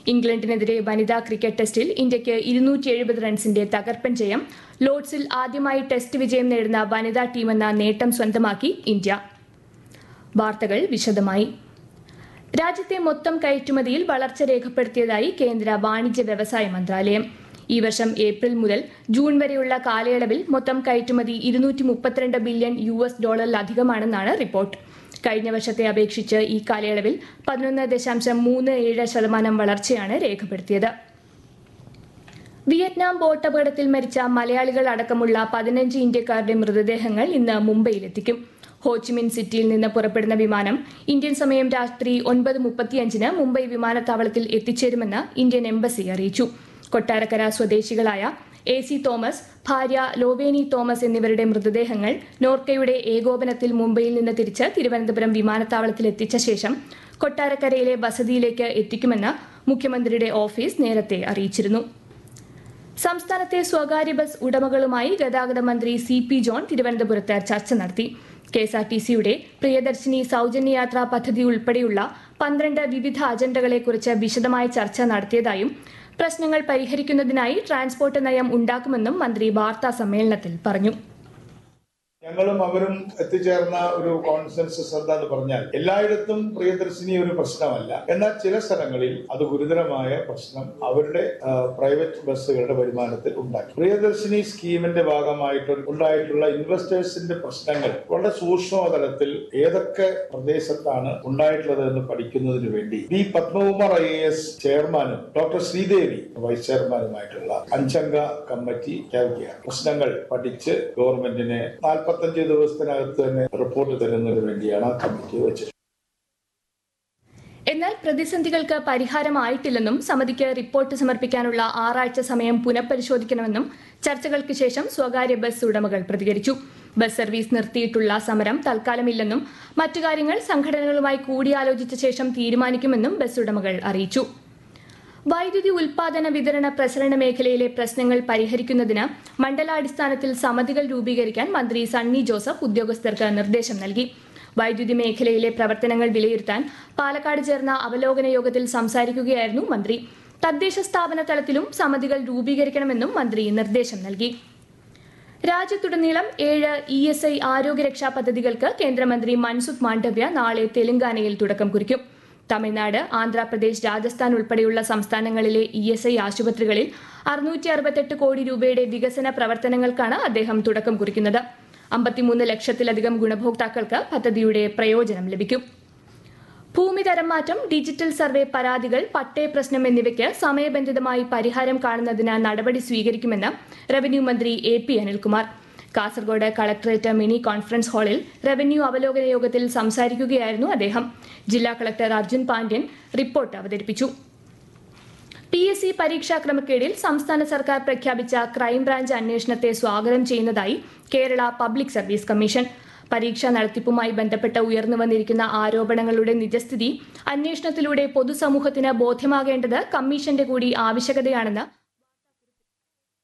ഇംഗ്ലണ്ടിനെതിരെ വനിതാ ക്രിക്കറ്റ് ടെസ്റ്റിൽ ഇന്ത്യയ്ക്ക് ഇരുന്നൂറ്റി എഴുപത് റൺസിന്റെ തകർപ്പൻ ജയം ലോർഡ്സിൽ ആദ്യമായി ടെസ്റ്റ് വിജയം നേടുന്ന വനിതാ ടീമെന്ന നേട്ടം സ്വന്തമാക്കി ഇന്ത്യ വാർത്തകൾ വിശദമായി രാജ്യത്തെ മൊത്തം കയറ്റുമതിയിൽ വളർച്ച രേഖപ്പെടുത്തിയതായി കേന്ദ്ര വാണിജ്യ വ്യവസായ മന്ത്രാലയം ഈ വർഷം ഏപ്രിൽ മുതൽ ജൂൺ വരെയുള്ള കാലയളവിൽ മൊത്തം കയറ്റുമതി ഇരുന്നൂറ്റി മുപ്പത്തിരണ്ട് ബില്യൺ യു എസ് ഡോളറിലധികമാണെന്നാണ് റിപ്പോർട്ട് കഴിഞ്ഞ വർഷത്തെ അപേക്ഷിച്ച് ഈ കാലയളവിൽ പതിനൊന്ന് ദശാംശം മൂന്ന് ഏഴ് ശതമാനം വളർച്ചയാണ് രേഖപ്പെടുത്തിയത് വിയറ്റ്നാം ബോട്ട് അപകടത്തിൽ മരിച്ച മലയാളികൾ അടക്കമുള്ള പതിനഞ്ച് ഇന്ത്യക്കാരുടെ മൃതദേഹങ്ങൾ ഇന്ന് മുംബൈയിലെത്തിക്കും ഹോച്ചിമിൻ സിറ്റിയിൽ നിന്ന് പുറപ്പെടുന്ന വിമാനം ഇന്ത്യൻ സമയം രാത്രി ഒൻപത് മുപ്പത്തിയഞ്ചിന് മുംബൈ വിമാനത്താവളത്തിൽ എത്തിച്ചേരുമെന്ന് ഇന്ത്യൻ എംബസി അറിയിച്ചു കൊട്ടാരക്കര സ്വദേശികളായ എ സി തോമസ് ഭാര്യ ലോവേനി തോമസ് എന്നിവരുടെ മൃതദേഹങ്ങൾ നോർക്കയുടെ ഏകോപനത്തിൽ മുംബൈയിൽ നിന്ന് തിരിച്ച് തിരുവനന്തപുരം വിമാനത്താവളത്തിൽ എത്തിച്ച ശേഷം കൊട്ടാരക്കരയിലെ വസതിയിലേക്ക് എത്തിക്കുമെന്ന് മുഖ്യമന്ത്രിയുടെ ഓഫീസ് നേരത്തെ അറിയിച്ചിരുന്നു സംസ്ഥാനത്തെ സ്വകാര്യ ബസ് ഉടമകളുമായി ഗതാഗത മന്ത്രി സി പി ജോൺ തിരുവനന്തപുരത്ത് ചർച്ച നടത്തി കെ എസ് ആർ ടി സിയുടെ പ്രിയദർശിനി സൗജന്യ യാത്രാ പദ്ധതി ഉൾപ്പെടെയുള്ള പന്ത്രണ്ട് വിവിധ അജണ്ടകളെക്കുറിച്ച് വിശദമായ ചർച്ച നടത്തിയതായും പ്രശ്നങ്ങൾ പരിഹരിക്കുന്നതിനായി ട്രാൻസ്പോർട്ട് നയം ഉണ്ടാക്കുമെന്നും മന്ത്രി വാർത്താ സമ്മേളനത്തിൽ പറഞ്ഞു ഞങ്ങളും അവരും എത്തിച്ചേർന്ന ഒരു കോൺസെൻസസ് എന്താന്ന് പറഞ്ഞാൽ എല്ലായിടത്തും പ്രിയദർശിനി ഒരു പ്രശ്നമല്ല എന്നാൽ ചില സ്ഥലങ്ങളിൽ അത് ഗുരുതരമായ പ്രശ്നം അവരുടെ ആ, പ്രൈവറ്റ് ബസ്സുകളുടെ വരുമാനത്തിൽ ഉണ്ടാക്കി പ്രിയദർശിനി സ്കീമിന്റെ ഭാഗമായിട്ട് ഉണ്ടായിട്ടുള്ള ഇൻവെസ്റ്റേഴ്സിന്റെ പ്രശ്നങ്ങൾ വളരെ സൂക്ഷ്മതലത്തിൽ ഏതൊക്കെ പ്രദേശത്താണ് ഉണ്ടായിട്ടുള്ളത് എന്ന് പഠിക്കുന്നതിന് വേണ്ടി B Padmakumar I A S ചെയർമാനും ഡോക്ടർ ശ്രീദേവി വൈസ് ചെയർമാനുമായിട്ടുള്ള അഞ്ചംഗ കമ്മിറ്റി ചേർക്കുകയാണ് പ്രശ്നങ്ങൾ പഠിച്ച് ഗവൺമെന്റിനെ നാൽപ്പത്തഞ്ച് ദിവസത്തിനകത്ത് തന്നെ റിപ്പോർട്ട് തരുന്നതിന് വേണ്ടിയാണ് ആ കമ്മിറ്റി വെച്ചത് എന്നാൽ പ്രതിസന്ധികൾക്ക് പരിഹാരമായിട്ടില്ലെന്നും സമിതിക്ക് റിപ്പോർട്ട് സമർപ്പിക്കാനുള്ള ആറാഴ്ച സമയം പുനഃപരിശോധിക്കണമെന്നും ചർച്ചകൾക്ക് ശേഷം സ്വകാര്യ ബസ് ഉടമകൾ പ്രതികരിച്ചു ബസ് സർവീസ് നിർത്തിയിട്ടുള്ള സമരം തൽക്കാലമില്ലെന്നും മറ്റു കാര്യങ്ങൾ സംഘടനകളുമായി കൂടിയാലോചിച്ച ശേഷം തീരുമാനിക്കുമെന്നും ബസ് ഉടമകൾ അറിയിച്ചു വൈദ്യുതി ഉൽപാദന വിതരണ പ്രസരണ മേഖലയിലെ പ്രശ്നങ്ങൾ പരിഹരിക്കുന്നതിന് മണ്ഡലാടിസ്ഥാനത്തിൽ സമിതികൾ രൂപീകരിക്കാൻ മന്ത്രി സണ്ണി ജോസഫ് ഉദ്യോഗസ്ഥർക്ക് നിർദ്ദേശം നൽകി വൈദ്യുതി മേഖലയിലെ പ്രവർത്തനങ്ങൾ വിലയിരുത്താൻ പാലക്കാട് ചേർന്ന അവലോകന യോഗത്തിൽ സംസാരിക്കുകയായിരുന്നു മന്ത്രി തദ്ദേശ സ്ഥാപന തലത്തിലും സമിതികൾ രൂപീകരിക്കണമെന്നും മന്ത്രി നിർദ്ദേശം നൽകി രാജ്യത്തുടനീളം ഏഴ് ഇ എസ് ഐ ആരോഗ്യരക്ഷാ പദ്ധതികൾക്ക് കേന്ദ്രമന്ത്രി മൻസുഖ് മാണ്ഡവ്യ നാളെ തെലങ്കാനയിൽ തുടക്കം കുറിക്കും തമിഴ്നാട് ആന്ധ്രാപ്രദേശ് രാജസ്ഥാൻ ഉൾപ്പെടെയുള്ള സംസ്ഥാനങ്ങളിലെ ഇ എസ് ഐ ആശുപത്രികളിൽ അറുന്നൂറ്റി അറുപത്തെട്ട് കോടി രൂപയുടെ വികസന പ്രവർത്തനങ്ങൾക്കാണ് അദ്ദേഹം തുടക്കം കുറിക്കുന്നത് അമ്പത്തിമൂന്ന് ലക്ഷത്തിലധികം ഗുണഭോക്താക്കൾക്ക് പദ്ധതിയുടെ പ്രയോജനം ലഭിക്കും ഭൂമി തരം മാറ്റം ഡിജിറ്റൽ സർവേ പരാതികൾ പട്ടയ പ്രശ്നം എന്നിവയ്ക്ക് സമയബന്ധിതമായി പരിഹാരം കാണുന്നതിന് നടപടി സ്വീകരിക്കുമെന്ന് റവന്യൂ മന്ത്രി A P Anilkumar Kasaragod collectorate mini conference ഹാളിൽ റവന്യൂ അവലോകന യോഗത്തിൽ സംസാരിക്കുകയായിരുന്നു അദ്ദേഹം ജില്ലാ കളക്ടർ അർജുൻ പാണ്ഡ്യൻ റിപ്പോർട്ട് അവതരിപ്പിച്ചു പി എസ് സി പരീക്ഷാ ക്രമക്കേടിൽ സംസ്ഥാന സർക്കാർ പ്രഖ്യാപിച്ച ക്രൈംബ്രാഞ്ച് അന്വേഷണത്തെ സ്വാഗതം ചെയ്യുന്നതായി കേരള പബ്ലിക് സർവീസ് കമ്മീഷൻ പരീക്ഷാ നടത്തിപ്പുമായി ബന്ധപ്പെട്ട് ഉയർന്നു വന്നിരിക്കുന്ന ആരോപണങ്ങളുടെ നിജസ്ഥിതി അന്വേഷണത്തിലൂടെ പൊതുസമൂഹത്തിന് ബോധ്യമാകേണ്ടത് കമ്മീഷന്റെ കൂടി ആവശ്യകതയാണെന്ന്